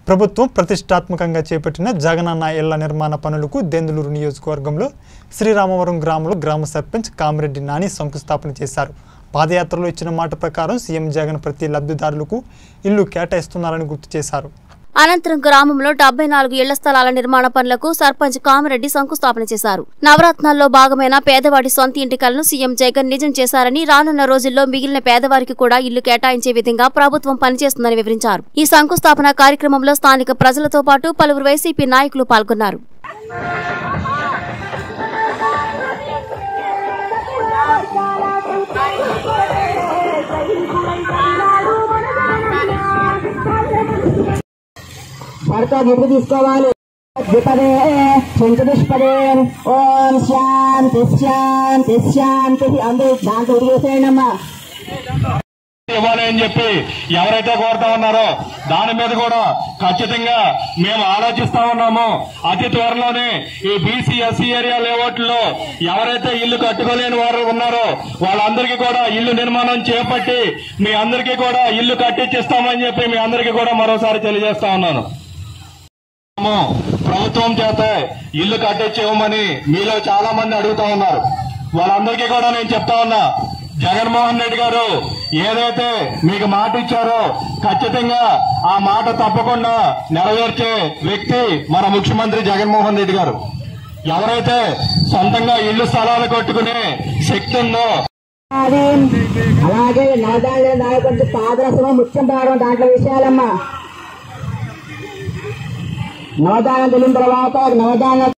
ప్రభుత్వం ప్రతిష్టాత్మకంగా చేపట్టిన జగనన్న ఇళ్ల నిర్మాణ పనులకు దెందులూరు నియోజకవర్గంలో శ్రీరామవరం గ్రామంలో గ్రామ సర్పంచ్ కామిరెడ్డి నాని శంకుస్థాపన చేశారు పాదయాత్రలో ఇచ్చిన మాట ప్రకారం సీఎం జగన్ ప్రతి లబ్ధిదారులకు ఇల్లు కేటాయిస్తున్నారని గుర్తు చేశారు అనంతరం గ్రామంలో డెబ్బై నాలుగు ఇళ్ల స్థలాల నిర్మాణ పనులకు సర్పంచ్ కామిరెడ్డి శంకుస్థాపన చేశారు నవరత్నాల్లో భాగమైన పేదవాడి సొంత ఇంటి కలను సీఎం జగన్ నిజం చేశారని రానున్న రోజుల్లో మిగిలిన పేదవారికి కూడా ఇల్లు కేటాయించే విధంగా ప్రభుత్వం పనిచేస్తుందని వివరించారు ఈ శంకుస్థాపన కార్యక్రమంలో స్థానిక ప్రజలతో పాటు పలువురు వైసీపీ నాయకులు పాల్గొన్నారు భర్త గిట్టు తీసుకోవాలి ద్విపదే శంకుదుష్పదే ఓం శాంతి శాంతి శాంతి అందరూ దాంట్లో ఉడిగేసేయండి అమ్మా ఇవ్వాలి అని చెప్పి ఎవరైతే కోరుతా ఉన్నారో దాని మీద కూడా ఖచ్చితంగా మేము ఆలోచిస్తా ఉన్నాము అతి త్వరలోనే ఈ బీసీ ఎస్సీ ఏరియా లేఅవుట్లో ఎవరైతే ఇల్లు కట్టుకోలేని వారు ఉన్నారో వాళ్ళందరికీ కూడా ఇల్లు నిర్మాణం చేపట్టి మీ అందరికీ కూడా ఇల్లు కట్టించిస్తామని చెప్పి మీ అందరికీ కూడా మరోసారి తెలియజేస్తా ఉన్నాను మేము ప్రభుత్వం చేత ఇల్లు కట్టించేవమని మీలో చాలా మంది అడుగుతా ఉన్నారు వాళ్ళందరికీ కూడా నేను చెప్తా ఉన్నా జగన్మోహన్ రెడ్డి గారు ఏదైతే మీకు మాట ఇచ్చారో ఖచ్చితంగా ఆ మాట తప్పకుండా నెరవేర్చే వ్యక్తి మన ముఖ్యమంత్రి జగన్మోహన్ రెడ్డి గారు ఎవరైతే సొంతంగా ఇల్లు స్థలాలు కట్టుకునే శక్తి ఉందో అది అలాగే నవదాన నాయకుడి పాదరసము ముత్యం పాడడం దాంట్లో విషయాలమ్మా నవదానం తెలిసిన తర్వాత నవదాన